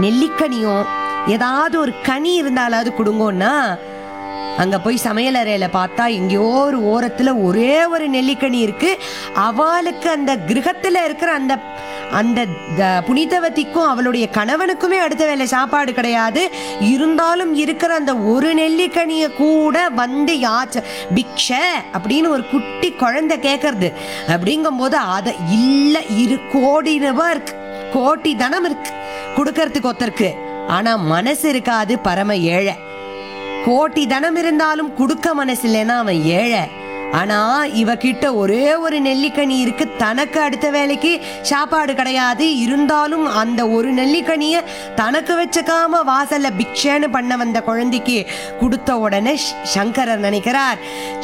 நெல்லிக்கனியோ ஏதாவது ஒரு கனி இருந்தாலாவது கொடுங்கோன்னா அங்க போய் சமையலறையில பார்த்தா எங்கேயோ ஒரு ஓரத்துல ஒரே ஒரு நெல்லிக்கனி இருக்கு அவளுக்கு அந்த கிரகத்துல இருக்கிற அந்த அந்த த- புனிதவதிக்கும் அவளுடைய கணவனுக்குமே அடுத்த வேலை சாப்பாடு கிடையாது இருந்தாலும் இருக்கிற அந்த ஒரு நெல்லிக்கனியை கூட வந்து யாச்ச பிக்ஷ அப்படின்னு ஒரு குட்டி குழந்தை கேட்கறது அப்படிங்கும்போது அதை இல்லை இரு கோடி ரூபாய் இருக்கு கோடி தனம் இருக்கு கொடுக்கறதுக்கு ஒருத்தருக்கு ஆனா மனசு இருக்காது பரம ஏழை கோட்டி தனம் இருந்தாலும் கொடுக்க மனசு இல்லைன்னா அவன் ஏழை ஆனா இவகிட்ட ஒரே ஒரு நெல்லிக்கனி இருக்கு தனக்கு அடுத்த வேலைக்கு சாப்பாடு கிடையாது இருந்தாலும் அந்த ஒரு நெல்லிக்கனிய தனக்கு வச்சுக்காம வாசல்ல பிக்ஷேன்னு பண்ண வந்த குழந்தைக்கு கொடுத்த உடனே ஷ்- சங்கரர் நினைக்கிறார்